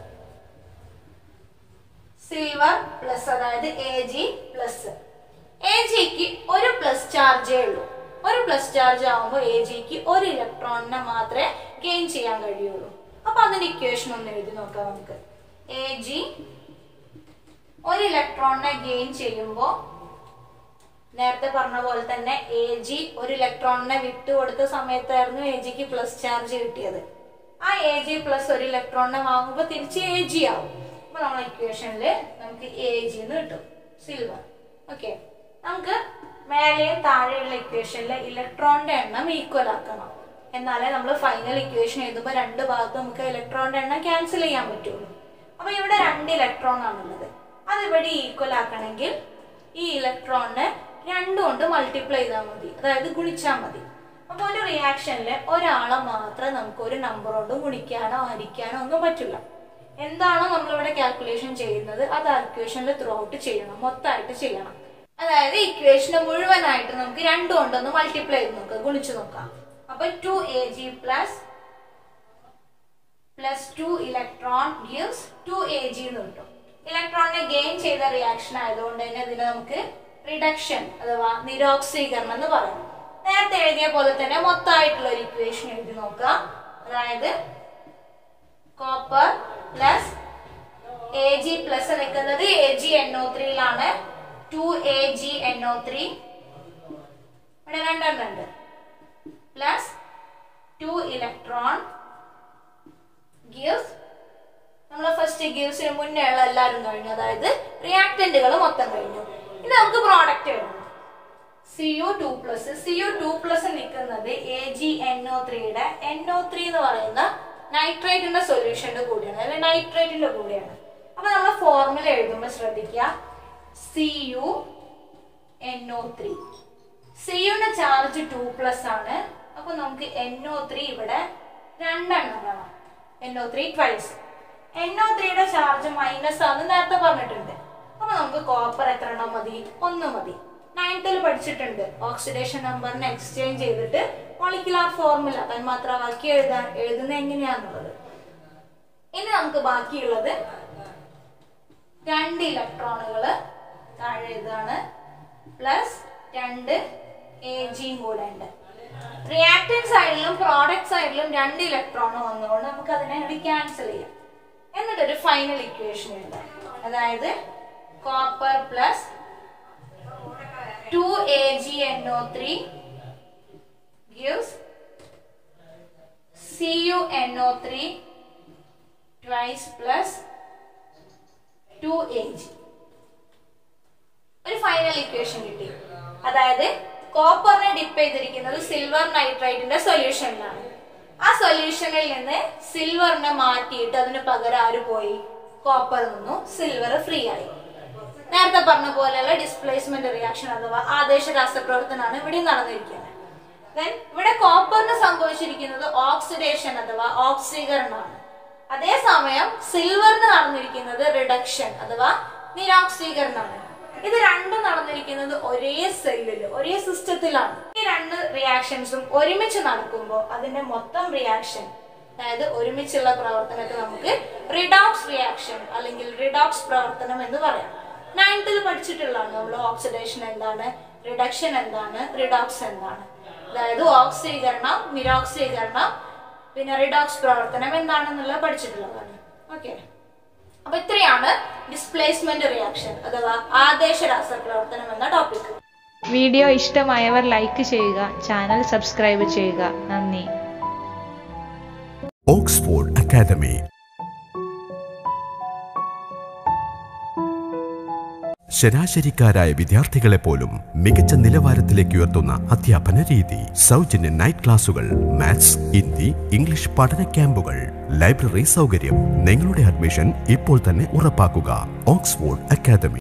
സിൽവർ പ്ലസ് അതായത് എ ജി പ്ലസ് എ ജിക്ക് ഒരു പ്ലസ് ചാർജേ ഉള്ളൂ ഒരു പ്ലസ് ചാർജ് ആവുമ്പോൾ എ ജിക്ക് ഒരു ഇലക്ട്രോണിനെ മാത്രമേ ഗെയിൻ ചെയ്യാൻ കഴിയുള്ളൂ അപ്പൊ അതിന്റെ ഇക്വേഷൻ ഒന്ന് എഴുതി നോക്കാം നമുക്ക് എ ജി ഒരു ഇലക്ട്രോണിനെ ഗെയിൻ ചെയ്യുമ്പോൾ നേരത്തെ പറഞ്ഞ പോലെ തന്നെ എ ജി ഒരു ഇലക്ട്രോണിനെ വിട്ടുകൊടുത്ത സമയത്തായിരുന്നു എ ജിക്ക് പ്ലസ് ചാർജ് കിട്ടിയത് ആ എ ജി പ്ലസ് ഒരു ഇലക്ട്രോണിനെ വാങ്ങുമ്പോൾ തിരിച്ച് എ ജി ആവും അപ്പൊ നമ്മളെ ഇക്വേഷനിൽ നമുക്ക് എ ജി എന്ന് കിട്ടും സിൽവർ ഓക്കെ നമുക്ക് മേലെയും താഴെയുള്ള ഇക്വേഷനിലെ ഇലക്ട്രോണിന്റെ എണ്ണം ഈക്വൽ ആക്കണം എന്നാലേ നമ്മൾ ഫൈനൽ ഇക്വേഷൻ എഴുതുമ്പോൾ രണ്ട് ഭാഗത്തും നമുക്ക് ഇലക്ട്രോണിന്റെ എണ്ണം ക്യാൻസൽ ചെയ്യാൻ പറ്റുള്ളൂ അപ്പൊ ഇവിടെ രണ്ട് ഇലക്ട്രോൺ ആണുള്ളത് അത് ഇവിടെ ഈക്വൽ ആക്കണമെങ്കിൽ ഈ ഇലക്ട്രോണിനെ രണ്ടും കൊണ്ട് മൾട്ടിപ്ലൈ ചെയ്താൽ മതി അതായത് ഗുണിച്ചാൽ മതി അപ്പൊ ഒരു റിയാക്ഷനിൽ ഒരാളെ മാത്രം നമുക്ക് ഒരു നമ്പർ കൊണ്ട് ഗുണിക്കാനോ ഹരിക്കാനോ ഒന്നും പറ്റില്ല എന്താണോ നമ്മളിവിടെ കാൽക്കുലേഷൻ ചെയ്യുന്നത് അത് ആ ഇക്വേഷനിൽ ത്രൂ ഔട്ട് ചെയ്യണം മൊത്തമായിട്ട് ചെയ്യണം അതായത് ഇക്വേഷന് മുഴുവനായിട്ട് നമുക്ക് രണ്ടും കൊണ്ടൊന്ന് മൾട്ടിപ്ലൈ ചെയ്ത് നോക്കാം ഗുണിച്ചു നോക്കാം അപ്പൊ two A G plus plus two electron gives two A G എന്ന് കിട്ടും ഇലക്ട്രോണിനെ ഗെയിൻ ചെയ്ത റിയാക്ഷൻ ആയതുകൊണ്ട് തന്നെ ഇതിനെ നമുക്ക് റിഡക്ഷൻ അഥവാ നിരോക്സീകരണം എന്ന് പറയും നേരത്തെ എഴുതിയ പോലെ തന്നെ മൊത്തമായിട്ടുള്ള ഒരു ഇക്വേഷൻ എഴുതി നോക്കാം അതായത് copper plus A G plus നിൽക്കുന്നത് എ ജി എൻഒ ത്രീയിലാണ് two A G N O three ഇവിടെ രണ്ടെണ്ണം ഉണ്ട് പ്ലസ് ടു ഇലക്ട്രോൺ ഗിവ്സ് നമ്മൾ ഫസ്റ്റ് ഗിവ്സിന് മുന്നേ ഉള്ള എല്ലാവരും കഴിഞ്ഞു അതായത് റിയാക്ടന്റുകൾ മൊത്തം കഴിഞ്ഞു ഇനി നമുക്ക് പ്രോഡക്റ്റ് എഴുതണം C U two plus C U two plus നിൽക്കുന്നത് എ ജി എൻഒ ത്രീയുടെ എൻഒ ത്രീ എന്ന് പറയുന്ന നൈട്രേറ്റിന്റെ സൊല്യൂഷന്റെ കൂടെയാണ് അല്ലെങ്കിൽ നൈട്രേറ്റിന്റെ കൂടെയാണ് അപ്പൊ നമ്മൾ ഫോർമുല എഴുതുമ്പോൾ ശ്രദ്ധിക്കുക C U N O three C യുടെ ചാർജ് ടു പ്ലസ് ആണ് അപ്പൊ നമുക്ക് എൻഒ ത്രീ ഇവിടെ രണ്ടെണ്ണം വേണം എൻഒ ത്രീ ട്വൈസ് എൻഒ ത്രീയുടെ ചാർജ് മൈനസ് ആണെന്ന് നേരത്തെ പറഞ്ഞിട്ടുണ്ട് അപ്പൊ നമുക്ക് കോപ്പർ എത്ര എണ്ണം മതി ഒന്ന് മതി നയൻത്തിൽ പഠിച്ചിട്ടുണ്ട് ഓക്സിഡേഷൻ നമ്പറിനെ എക്സ്ചേഞ്ച് ചെയ്തിട്ട് മോളിക്കുലാർ ഫോർമുല തന്മാത്രവാക്യം എഴുതാൻ എഴുതുന്നത് എങ്ങനെയാന്നുള്ളത് ഇനി നമുക്ക് ബാക്കിയുള്ളത് രണ്ട് ഇലക്ട്രോണുകൾ താഴെ എഴുതാണ് പ്ലസ് രണ്ട് എ ജിയും കൂടെ ഉണ്ട് റിയാക്ടൻ സൈഡിലും പ്രോഡക്റ്റ് സൈഡിലും രണ്ട് ഇലക്ട്രോൺ വന്നുകൊണ്ട് നമുക്ക് അതിനെ ക്യാൻസൽ ചെയ്യാം എന്നിട്ട് ഒരു ഫൈനൽ ഇക്വേഷൻ എഴുതാം അതായത് copper plus two A G N O three gives C U N O three twice plus two A G ഒരു ഫൈനൽ ഇക്വേഷൻ കിട്ടി അതായത് കോപ്പറിനെ ഡിപ്പ് ചെയ്തിരിക്കുന്നത് സിൽവർ നൈട്രൈറ്റിന്റെ സൊല്യൂഷനിലാണ് ആ സൊല്യൂഷനിൽ നിന്ന് സിൽവറിനെ മാറ്റിയിട്ട് അതിന് പകരം ആര് പോയി കോപ്പർ നിന്നു സിൽവർ ഫ്രീ ആയി നേരത്തെ പറഞ്ഞ പോലെയുള്ള ഡിസ്പ്ലേസ്മെന്റ് റിയാക്ഷൻ അഥവാ ആദേശ രാസപ്രവർത്തനമാണ് ഇവിടെ നടന്നിരിക്കുന്നത് ദെൻ ഇവിടെ കോപ്പറിന് സംഭവിച്ചിരിക്കുന്നത് ഓക്സിഡേഷൻ അഥവാ ഓക്സീകരണമാണ് അതേസമയം സിൽവറിന് നടന്നിരിക്കുന്നത് റിഡക്ഷൻ അഥവാ നിരോക്സീകരണമാണ് ഇത് രണ്ടും നടന്നിരിക്കുന്നത് ഒരേ സെല്ലില് ഒരേ സിസ്റ്റത്തിലാണ് ഈ രണ്ട് റിയാക്ഷൻസും ഒരുമിച്ച് നടക്കുമ്പോൾ അതിന്റെ മൊത്തം റിയാക്ഷൻ അതായത് ഒരുമിച്ചുള്ള പ്രവർത്തനത്തെ നമുക്ക് റിഡോക്സ് റിയാക്ഷൻ അല്ലെങ്കിൽ റിഡോക്സ് പ്രവർത്തനം എന്ന് പറയാം നയൻത്തിൽ പഠിച്ചിട്ടുള്ളതാണ് നമ്മൾ ഓക്സിഡേഷൻ എന്താണ് റിഡക്ഷൻ എന്താണ് റിഡോക്സ് എന്താണ് അതായത് ഓക്സീകരണം നിരോക്സീകരണം പിന്നെ റിഡോക്സ് പ്രവർത്തനം എന്താണെന്നുള്ളത് പഠിച്ചിട്ടുള്ളതാണ് ഓക്കെ അപ്പൊ ഇത്രയാണ് ഡിസ്പ്ലേസ്മെന്റ് റിയാക്ഷൻ അഥവാ ആദേശ രാസപ്രവർത്തനം എന്ന ടോപ്പിക് വീഡിയോ ഇഷ്ടമായവർ ലൈക്ക് ചെയ്യുക ചാനൽ സബ്സ്ക്രൈബ് ചെയ്യുക നന്ദി ഓക്സ്ഫോർഡ് അക്കാദമി ശരാശരിക്കാരായ വിദ്യാർത്ഥികളെ പോലും മികച്ച നിലവാരത്തിലേക്ക് ഉയർത്തുന്ന അധ്യാപന രീതി സൗജന്യ നൈറ്റ് ക്ലാസുകൾ മാത്സ് ഹിന്ദി ഇംഗ്ലീഷ് പഠന ക്യാമ്പുകൾ ലൈബ്രറി സൗകര്യം നിങ്ങളുടെ അഡ്മിഷൻ ഇപ്പോൾ തന്നെ ഉറപ്പാക്കുക ഓക്സ്ഫോർഡ് അക്കാദമി